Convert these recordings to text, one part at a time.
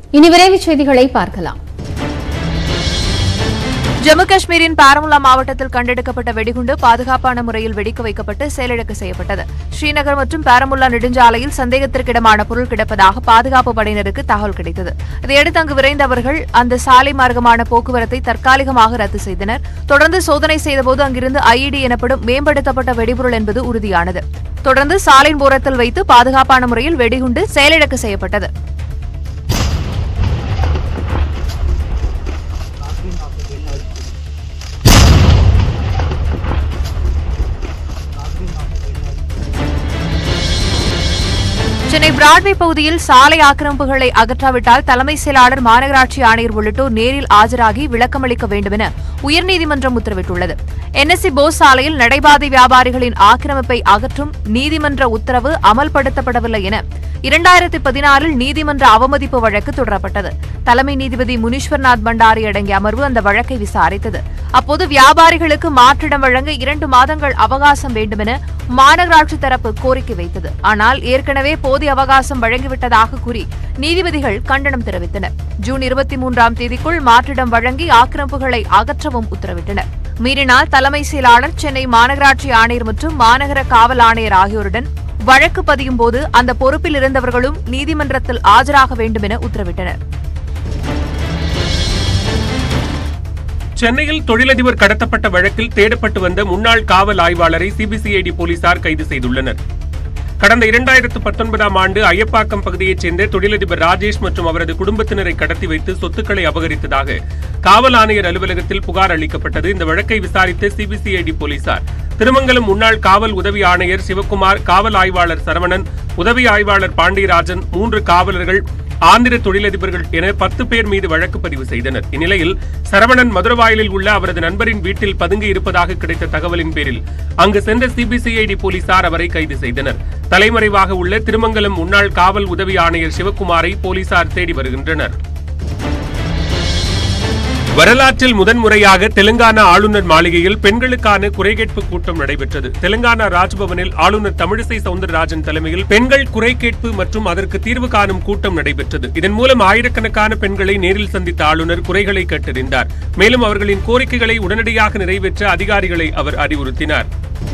இனி விரைவுச் செய்திகளை பார்க்கலாம் ஜம்மு காஷ்மீரின் பாரமுல்லா மாவட்டத்தில் கண்டெடுக்கப்பட்ட வெடிகுண்டு பாதுகாப்பான முறையில் வெடிக்க வைக்கப்பட்டு செயலிழக்க செய்யப்பட்டது ஸ்ரீநகர் மற்றும் பாரமுல்லா நெடுஞ்சாலையில் சந்தேகத்திற்கிடமான பொருள் கிடப்பதாக பாதுகாப்பு படையினருக்கு தகவல் கிடைத்தது இதையடுத்து அங்கு விரைந்த அவர்கள் அந்த சாலை மார்க்கமான போக்குவரத்தை தற்காலிகமாக ரத்து செய்தனர் தொடர்ந்து சோதனை செய்தபோது அங்கிருந்து ஐஇடி எனப்படும் மேம்படுத்தப்பட்ட வெடிபொருள் என்பது உறுதியானது தொடர்ந்து சாலையின் ஓரத்தில் வைத்து பாதுகாப்பான முறையில் வெடிகுண்டு செயலிழக்க செய்யப்பட்டது சென்னை பிராட்வே பகுதியில் சாலை ஆக்கிரமிப்புகளை அகற்றாவிட்டால் தலைமை செயலாளர் மாநகராட்சி ஆணையர் உள்ளிட்டோர் நேரில் ஆஜராகி விளக்கமளிக்க வேண்டும் என உயர்நீதிமன்றம் உத்தரவிட்டுள்ளது என்எஸ்சி போஸ் சாலையில் நடைபாதை வியாபாரிகளின் ஆக்கிரமிப்பை அகற்றும் நீதிமன்ற உத்தரவு அமல்படுத்தப்படவில்லை என இரண்டாயிரத்தி பதினாறில் நீதிமன்ற அவமதிப்பு வழக்கு தொடரப்பட்டது தலைமை நீதிபதி முனீஸ்வர்நாத் பண்டாரி அடங்கிய அமர்வு அந்த வழக்கை விசாரித்தது அப்போது வியாபாரிகளுக்கு மாற்றிடம் வழங்க இரண்டு மாதங்கள் அவகாசம் வேண்டுமென மாநகராட்சி தரப்பு கோரிக்கை வைத்தது ஆனால் ஏற்கனவே போதிய அவகாசம் வழங்கிவிட்டதாக கூறி நீதிபதிகள் கண்டனம் தெரிவித்தனர் ஜூன் இருபத்தி மூன்றாம் தேதிக்குள் மாற்றிடம் வழங்கி ஆக்கிரமிப்புகளை அகற்றவும் உத்தரவிட்டனர் மீறினால் தலைமை செயலாளர் சென்னை மாநகராட்சி ஆணையர் மற்றும் மாநகர காவல் ஆணையர் ஆகியோருடன் வழக்கு பதியும் போது அந்த பொறுப்பில் இருந்தவர்களும் நீதிமன்றத்தில் ஆஜராக வேண்டும் என உத்தரவிட்டனர் சென்னையில் தொழிலதிபர் கடத்தப்பட்ட வழக்கில் தேடப்பட்டு வந்த முன்னாள் காவல் ஆய்வாளரை சிபிசிஐடி போலீசார் கைது செய்துள்ளனர் கடந்த இரண்டாயிரத்து பத்தொன்பதாம் ஆண்டு ஐயப்பாக்கம் பகுதியைச் சேர்ந்த தொழிலதிபர் ராஜேஷ் மற்றும் அவரது குடும்பத்தினரை கடத்தி வைத்து சொத்துக்களை அபகரித்ததாக காவல் ஆணையர் அலுவலகத்தில் புகார் அளிக்கப்பட்டது இந்த வழக்கை விசாரித்த சிபிசிஐடி போலீசார் திருமங்கலம் முன்னாள் காவல் உதவி ஆணையர் சிவக்குமார் காவல் ஆய்வாளர் சரவணன் உதவி ஆய்வாளர் பாண்டியராஜன் மூன்று காவலர்கள் ஆந்திர தொழிலதிபர்கள் என பத்து பேர் மீது வழக்கு பதிவு செய்தனர் இந்நிலையில் சரவணன் மதுரவாயலில் உள்ள அவரது நண்பரின் வீட்டில் பதுங்கி இருப்பதாக கிடைத்த தகவலின் பேரில் அங்கு சென்ற சிபிசிஐடி போலீசார் அவரை கைது செய்தனர் தலைமறைவாக உள்ள திருமங்கலம் முன்னாள் காவல் உதவி ஆணையர் சிவக்குமாரை போலீசார் தேடி வருகின்றனர் வரலாற்றில் முதன்முறையாக தெலுங்கானா ஆளுநர் மாளிகையில் பெண்களுக்கான குறைகேட்பு கூட்டம் நடைபெற்றது தெலுங்கானா ராஜ்பவனில் ஆளுநர் தமிழிசை சவுந்தரராஜன் தலைமையில் பெண்கள் குறைகேட்பு மற்றும் அதற்கு தீர்வு காணும் கூட்டம் நடைபெற்றது இதன் மூலம் ஆயிரக்கணக்கான பெண்களை நேரில் சந்தித்த ஆளுநர் குறைகளை கேட்டறிந்தார் மேலும் அவர்களின் கோரிக்கைகளை உடனடியாக நிறைவேற்ற அதிகாரிகளை அவர் அறிவுறுத்தினார்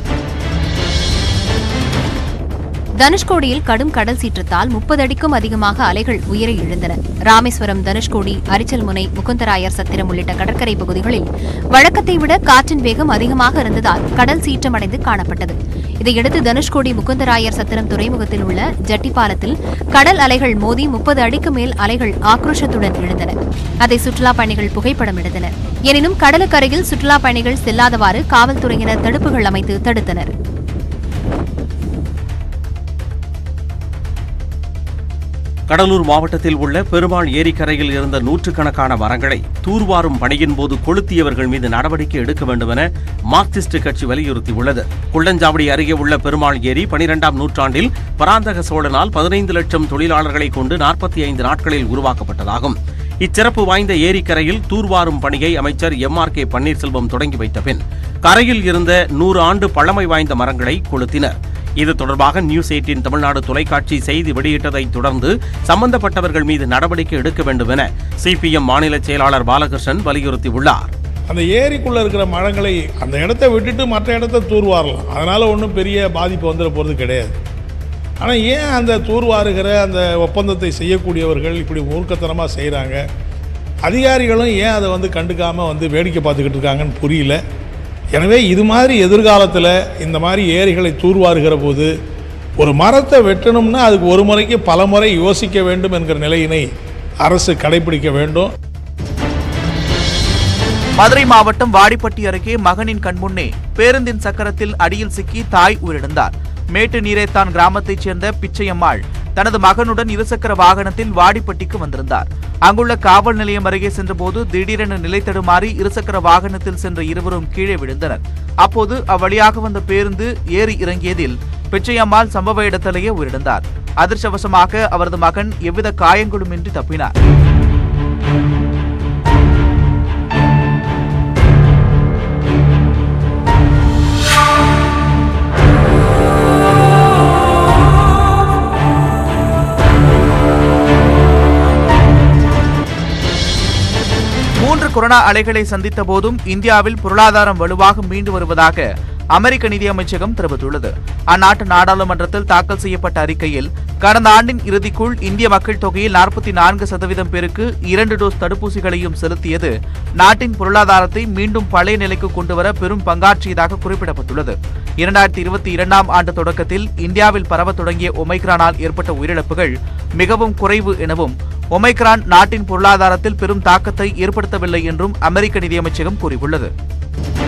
தனுஷ்கோடியில் கடும் கடல் சீற்றத்தால் முப்பது அடிக்கும் அதிகமாக அலைகள் உயர எழுந்தன ராமேஸ்வரம் தனுஷ்கோடி அரிச்சல் முனை முகுந்தராயர் சத்திரம் உள்ளிட்ட கடற்கரை பகுதிகளில் வழக்கத்தை விட காற்றின் வேகம் அதிகமாக இருந்ததால் கடல் சீற்றமடைந்து காணப்பட்டது இதையடுத்து தனுஷ்கோடி முகுந்தராயர் சத்திரம் துறைமுகத்தில் உள்ள ஜட்டி பாலத்தில் கடல் அலைகள் மோதி முப்பது அடிக்கு மேல் அலைகள் ஆக்ரோஷத்துடன் எழுந்தன அதை சுற்றுலாப் பயணிகள் புகைப்படம் எடுத்தனர் எனினும் கடலுக்கரையில் சுற்றுலாப் பயணிகள் செல்லாதவாறு காவல்துறையினர் தடுப்புகள் அமைத்து தடுத்தனர் கடலூர் மாவட்டத்தில் உள்ள பெருமாள் ஏரிக்கரையில் இருந்த நூற்றுக்கணக்கான மரங்களை தூர்வாரும் பணியின் போது கொளுத்தியவர்கள் மீது நடவடிக்கை எடுக்க வேண்டும் என மார்க்சிஸ்ட் கட்சி வலியுறுத்தியுள்ளது குள்ளஞ்சாவடி அருகே உள்ள பெருமாள் ஏரி பனிரெண்டாம் நூற்றாண்டில் பராந்தக சோழனால் பதினைந்து லட்சம் தொழிலாளர்களை கொண்டு நாற்பத்தி ஐந்து நாட்களில் உருவாக்கப்பட்டதாகும் இச்சிறப்பு வாய்ந்த ஏரிக்கரையில் தூர்வாரும் பணியை அமைச்சர் எம் ஆர் கே பன்னீர்செல்வம் தொடங்கி வைத்த பின் கரையில் இருந்த நூறு ஆண்டு பழமை வாய்ந்த மரங்களை கொளுத்தினர் இது தொடர்பாக நியூஸ் எயிட்டின் தமிழ்நாடு தொலைக்காட்சி செய்தி வெளியிட்டதைத் தொடர்ந்து சம்பந்தப்பட்டவர்கள் மீது நடவடிக்கை எடுக்க வேண்டும் என சிபிஎம் மாநில செயலாளர் பாலகிருஷ்ணன் வலியுறுத்தியுள்ளார் அந்த ஏரிக்குள்ளே இருக்கிற மரங்களை அந்த இடத்த விட்டுட்டு மற்ற இடத்த தூர்வாரலாம் அதனால் ஒன்றும் பெரிய பாதிப்பு வந்துட போகிறது கிடையாது ஆனால் ஏன் அந்த தூர்வாருகிற அந்த ஒப்பந்தத்தை செய்யக்கூடியவர்கள் இப்படி மூர்க்கத்தனமாக செய்கிறாங்க அதிகாரிகளும் ஏன் அதை வந்து கண்டுக்காமல் வந்து வேடிக்கை பார்த்துக்கிட்டு இருக்காங்கன்னு புரியல எனவே இது மாதிரி எதிர்காலத்தில் இந்த மாதிரி ஏரிகளை தூர்வாருகிற போது ஒரு மரத்தை வெட்டணும்னா அதுக்கு ஒரு முறைக்கு பல முறை யோசிக்க வேண்டும் என்கிற நிலையினை அரசு கடைபிடிக்க வேண்டும் மதுரை மாவட்டம் வாடிப்பட்டி அருகே மகனின் கண்முன்னே பேருந்தின் சக்கரத்தில் அடியில் சிக்கி தாய் உயிரிழந்தார் மேட்டு நீரேத்தான் கிராமத்தைச் சேர்ந்த பிச்சையம்மாள் தனது மகனுடன் இருசக்கர வாகனத்தில் வாடிப்பட்டிக்கு வந்திருந்தார் அங்குள்ள காவல் நிலையம் அருகே சென்றபோது திடீரென நிலை தடுமாறி இருசக்கர வாகனத்தில் சென்ற இருவரும் கீழே விழுந்தனர் அப்போது அவ்வழியாக வந்த பேருந்து ஏறி இறங்கியதில் பிச்சையம்மாள் சம்பவ இடத்திலேயே உயிரிழந்தார் அதிர்ஷ்டவசமாக அவரது மகன் எவ்வித காயங்களுமின்றி தப்பினார் கொரோனா அலைகளை சந்தித்த போதும் இந்தியாவில் பொருளாதாரம் வலுவாக மீண்டு வருவதாக அமெரிக்க நிதியமைச்சகம் தெரிவித்துள்ளது அந்நாட்டு நாடாளுமன்றத்தில் தாக்கல் செய்யப்பட்ட அறிக்கையில் கடந்த ஆண்டின் இறுதிக்குள் இந்திய மக்கள் தொகையில் நாற்பத்தி நான்கு சதவீதம் பேருக்கு இரண்டு டோஸ் தடுப்பூசிகளையும் செலுத்தியது நாட்டின் பொருளாதாரத்தை மீண்டும் பழைய நிலைக்கு கொண்டுவர பெரும் பங்காற்றியதாக குறிப்பிடப்பட்டுள்ளது இரண்டாயிரத்தி இருபத்தி இரண்டாம் ஆண்டு தொடக்கத்தில் இந்தியாவில் பரவத் தொடங்கிய ஒமைக்ரானால் ஏற்பட்ட உயிரிழப்புகள் மிகவும் குறைவு எனவும் ஒமைக்ரான் நாட்டின் பொருளாதாரத்தில் பெரும் தாக்கத்தை ஏற்படுத்தவில்லை என்றும் அமெரிக்க நிதியமைச்சகம் கூறியுள்ளது